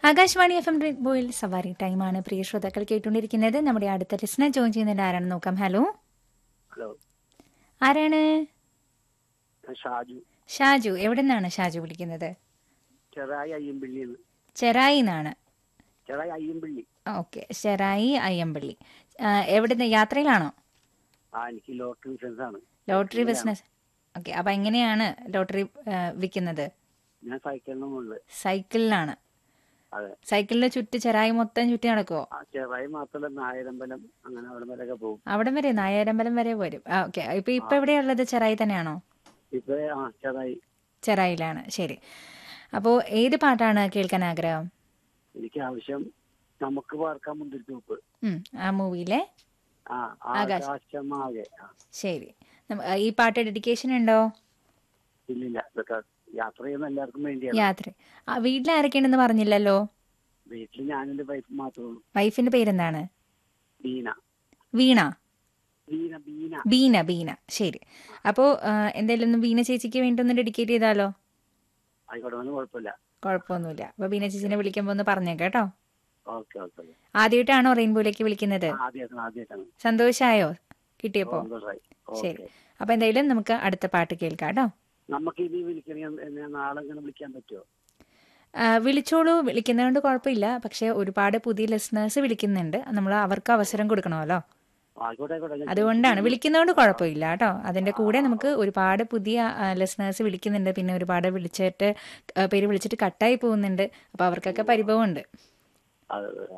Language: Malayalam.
ആകാശവാണി എഫ് എം ബോയിൽ സവാരി ടൈമാണ് പ്രിയ ശ്രോതാക്കൾ കേട്ടുകൊണ്ടിരിക്കുന്നത് നമ്മുടെ അടുത്ത ലിസ്ണർ ജോയിൻ ചെയ്യുന്നത് ആരാണെന്ന് നോക്കാം ഹലോ ഹലോ ആരാണ് ഞാൻ ഷാജു ഷാജു എവിടെ നിന്നാണ് ഷാജു വിളിക്കുന്നത് ചെറായി അയ്യമ്പള്ളി ചെറായി നിന്നാണ് ചെറായി അയ്യമ്പള്ളി ഓക്കെ ചെറായി അയ്യമ്പള്ളി ആ, എവിടുന്ന് യാത്രയിലാണോ ആ എനിക്ക് ലോട്ടറി ബിസിനസ് ആണ് ലോട്ടറി ബിസിനസ് ഓക്കെ അപ്പം എങ്ങനെയാണ് ലോട്ടറി ആ, വിൽക്കുന്നത് ഞാൻ സൈക്കിളിന് മുകളിൽ സൈക്കിളിലാണ് അതെ സൈക്കിളിന് ചുറ്റി ചെറായി മൊത്തം ചുറ്റി നടക്കുമോ ആ ചെറായി മാത്രമല്ല നായരമ്പലം അങ്ങനെ അവിടെ വരെയൊക്കെ പോകും അവിടം വരെ നായരമ്പലം വരെ വരും ആ ഓക്കെ ഇപ്പൊ ഇപ്പൊ എവിടെയുള്ളത് ചെറായി തന്നെയാണോ ഇപ്പൊ ആ ചെറായി ചെറായിലാണ് ശരി അപ്പോൾ ഏത് പാട്ടാണ് കേൾക്കാൻ ആഗ്രഹം എനിക്ക് ആവശ്യം നമുക്ക് പാർക്കാൻ മുന്തിരിത്തോപ്പ് ഉം, ആ മൂവിയിലെ ആ ആകാശ്. ആകാശമാകെ ആ ശരി നമ്മ- ഈ പാട്ട് ഡെഡിക്കേഷൻ ഉണ്ടോ ഇല്ലില്ല ഇതൊക്കെ യാത്ര ചെയ്യുന്ന എല്ലാവർക്കും വേണ്ടിയാണ് യാത്ര ആ വീട്ടിൽ ആരൊക്കെയുണ്ടെന്ന് പറഞ്ഞില്ലല്ലോ വീട്ടിൽ ഞാനെന്റെ വൈഫ് മാത്രമേ ഉള്ളൂ വൈഫിന്റെ പേരെന്താണ് ബീന വീണ ബീന ബീന ബീന ബീന ശരി അപ്പോൾ എന്തായാലും ഒന്ന് ബീന ചേച്ചിക്ക് വേണ്ടി ഒന്ന് ഡെഡിക്കേറ്റ് ചെയ്താലോ ആയിക്കോട്ടെ ഒന്നും കുഴപ്പമില്ല കുഴപ്പമൊന്നുമില്ല അപ്പോൾ ബീന ചേച്ചിനെ വിളിക്കുമ്പോൾ ഒന്ന് പറഞ്ഞേക്കാം കേട്ടോ ഓക്കെ ഓക്കെ ആദ്യമായിട്ടാണോ റെയിൻബോയിലേക്ക് വിളിക്കുന്നത് ആദ്യമായിട്ടാണ് ആദ്യമായിട്ടാണ് സന്തോഷമായോ കിട്ടിയപ്പോൾ സന്തോഷമായി ശരി ഓക്കെ അപ്പോൾ എന്തായാലും നമുക്ക് അടുത്ത പാട്ട് കേൾക്കാം കേട്ടോ നമുക്ക് ഇനി വിളിക്കണേ എന്നെ നാളെ ഇങ്ങനെ വിളിക്കാൻ പറ്റുമോ ആ, വിളിച്ചോളൂ വിളിക്കുന്നതുകൊണ്ട് കുഴപ്പമില്ല പക്ഷേ ഒരുപാട് പുതിയ ലിസണേഴ്സ് വിളിക്കുന്നുണ്ട് നമ്മൾ അവർക്ക് അവസരം കൊടുക്കണമല്ലോ ആയിക്കോട്ടെ ആയിക്കോട്ടെ ഞാൻ അതുകൊണ്ടാണ് വിളിക്കുന്നതുകൊണ്ട് കുഴപ്പമില്ല കേട്ടോ അതിന്റെ കൂടെ നമുക്ക് ഒരുപാട് പുതിയ ലിസണേഴ്സ് വിളിക്കുന്നുണ്ട് പിന്നെ ഒരുപാട് വിളിച്ചിട്ട് ആ, പേര് വിളിച്ചിട്ട് കട്ടായി പോകുന്നുണ്ട് അപ്പോൾ അവർക്കൊക്കെ പരിഭവമുണ്ട് അത്